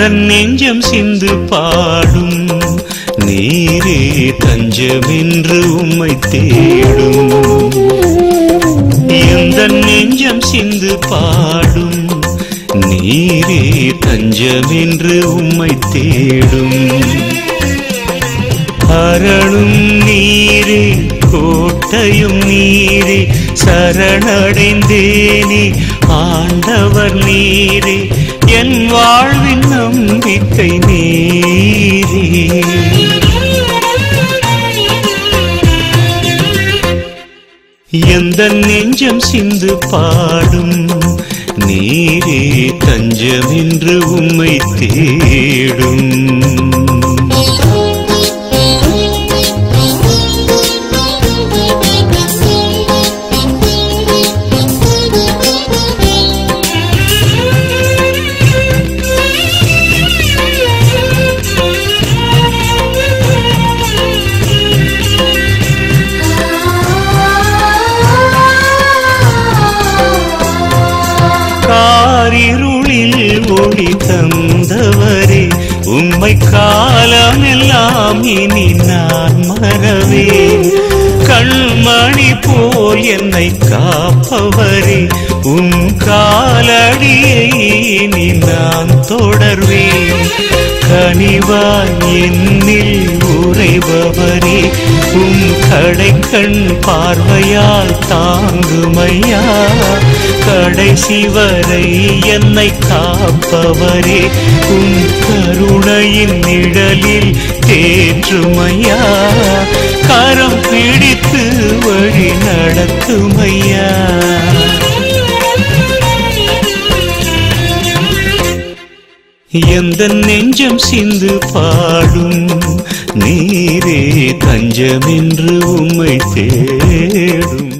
எந்த நெஞ்சம் சிந்து பாடும் நீரே தஞ்சமென்று உம்மை தேடும் எந்த நெஞ்சம் சிந்து பாடும் நீரே தஞ்சமென்று உம்மை தேடும் அரணும் நீரே கோட்டையும் நீரே சரணடைந்தேனே ஆண்டவர் நீரே என் வாழ்வின் நம்பிக்கை நீரே எந்த நெஞ்சம் சிந்து பாடும் நீரே தஞ்சமென்று உம்மை தேடும் காரிருளில் ஒளி தந்தவரே உம்மை காலமெல்லாம் இனி நான் மறவேன் கண்மணி போல் என்னை காப்பவரே உம் காலடியை இனி நான் தொடர்வேன் கனிவாய் என்னில் உறைபவரே உம் கடைக்கண் பார்வையால் தாங்குமையா கடைசி வரை என்னை காப்பவரே உம் கருணையின் நிழலில் தேற்றுமையா கரம் பிடித்து வழி நடத்துமையா எந்த நெஞ்சம் சிந்து பாடும் நீரே தஞ்சமென்று உம்மை தேடும்